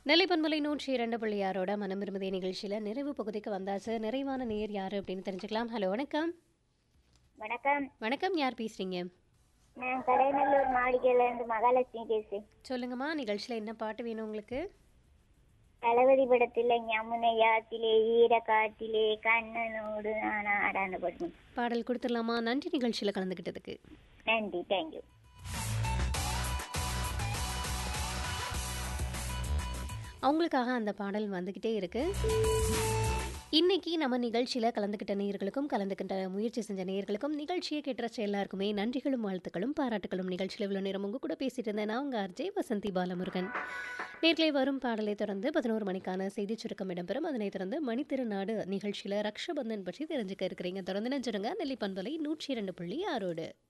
நெல்லை பண்பலை நூற்றி இரண்டு பிள்ளையாரோட மனம் விரும்புதே நிகழ்ச்சியில் நிறைவு பகுதிக்கு வந்தாச்சு நிறைவான நேர் யார் அப்படின்னு தெரிஞ்சுக்கலாம் ஹலோ வணக்கம் வணக்கம் வணக்கம் யார் பேசுறீங்க நான் கடைநல்லூர் மாளிகையில இருந்து மகாலட்சுமி பேசுறேன் சொல்லுங்கம்மா நிகழ்ச்சியில் என்ன பாட்டு வேணும் உங்களுக்கு தளபதி படத்துல யமுனையாத்திலே ஈர காட்டிலே கண்ணனோடு நான் ஆடான படம் பாடல் கொடுத்துடலாமா நன்றி நிகழ்ச்சியில் கலந்துக்கிட்டதுக்கு நன்றி தேங்க்யூ அவங்களுக்காக அந்த பாடல் வந்துக்கிட்டே இருக்கு இன்னைக்கு நம்ம நிகழ்ச்சியில் கலந்துக்கிட்ட நேயர்களுக்கும் கலந்துக்கிட்ட முயற்சி செஞ்ச நேயர்களுக்கும் நிகழ்ச்சியை கேட்டுறச்ச எல்லாருக்குமே நன்றிகளும் வாழ்த்துக்களும் பாராட்டுகளும் நிகழ்ச்சியில் இவ்வளோ நேரம் உங்க கூட பேசிட்டு இருந்தேன் நான் உங்கள் அர்ஜய் வசந்தி பாலமுருகன் நேர்களை வரும் பாடலை தொடர்ந்து பதினோரு மணிக்கான செய்தி சுருக்கம் இடம்பெறும் அதனைத் தொடர்ந்து மணித்திருநாடு நிகழ்ச்சியில் ரக்ஷபந்தன் பற்றி தெரிஞ்சுக்க இருக்கிறீங்க தொடர்ந்து நினைச்சிருங்க நெல்லி பண்பலை நூற்றி இரண்டு புள்ளி ஆறோடு